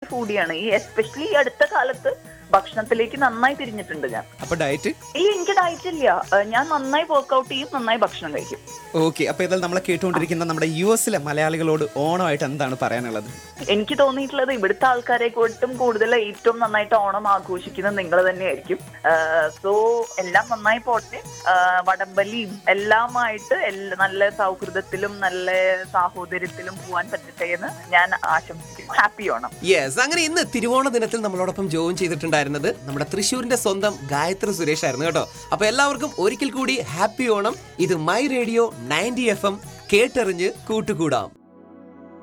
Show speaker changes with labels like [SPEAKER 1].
[SPEAKER 1] ഫുഡിയാണ് ഈ എസ്പെഷ്യലി ഈ അടുത്ത കാലത്ത് ഭക്ഷണത്തിലേക്ക് നന്നായി തിരിഞ്ഞിട്ടുണ്ട് ഞാൻ
[SPEAKER 2] അപ്പൊ ഡയറ്റ്
[SPEAKER 1] ഇല്ല എനിക്ക് ഡയറ്റ് ഇല്ല ഏഹ് ഞാൻ നന്നായി വർക്ക്ഔട്ട് ചെയ്യും നന്നായി ഭക്ഷണം കഴിക്കും
[SPEAKER 2] ഓക്കെ അപ്പൊ ഏതായാലും നമ്മളെ കേട്ടുകൊണ്ടിരിക്കുന്ന നമ്മുടെ യു എസിലെ മലയാളികളോട് ഓണമായിട്ട് എന്താണ് പറയാനുള്ളത്
[SPEAKER 1] എനിക്ക് തോന്നിയിട്ടുള്ളത് ഇവിടുത്തെ ആൾക്കാരെ കൊണ്ടും കൂടുതൽ ഏറ്റവും നന്നായിട്ട് ഓണം ആഘോഷിക്കുന്നത് നിങ്ങൾ തന്നെയായിരിക്കും സോ എല്ലാം നന്നായി പോട്ടെ ആഹ് വടംവലിയും എല്ലാമായിട്ട് എല്ലാ- നല്ല സൗഹൃദത്തിലും നല്ല സാഹോദര്യത്തിലും പോവാൻ പറ്റട്ടെ എന്ന് ഞാൻ ആശംസിക്കുന്നു ഹാപ്പി ഓണം
[SPEAKER 3] യെസ് അങ്ങനെ ഇന്ന് തിരുവോണ ദിനത്തിൽ നമ്മളോടൊപ്പം ജോയിൻ ചെയ്തിട്ടുണ്ടായിരുന്നത് നമ്മുടെ തൃശ്ശൂരിന്റെ സ്വന്തം ഗായത്രി സുരേഷ് ആയിരുന്നു കേട്ടോ അപ്പൊ എല്ലാവർക്കും ഒരിക്കൽ കൂടി ഹാപ്പി ഓണം ഇത് my radio ninety F M കേട്ടറിഞ്ഞ് കൂട്ടുകൂടാം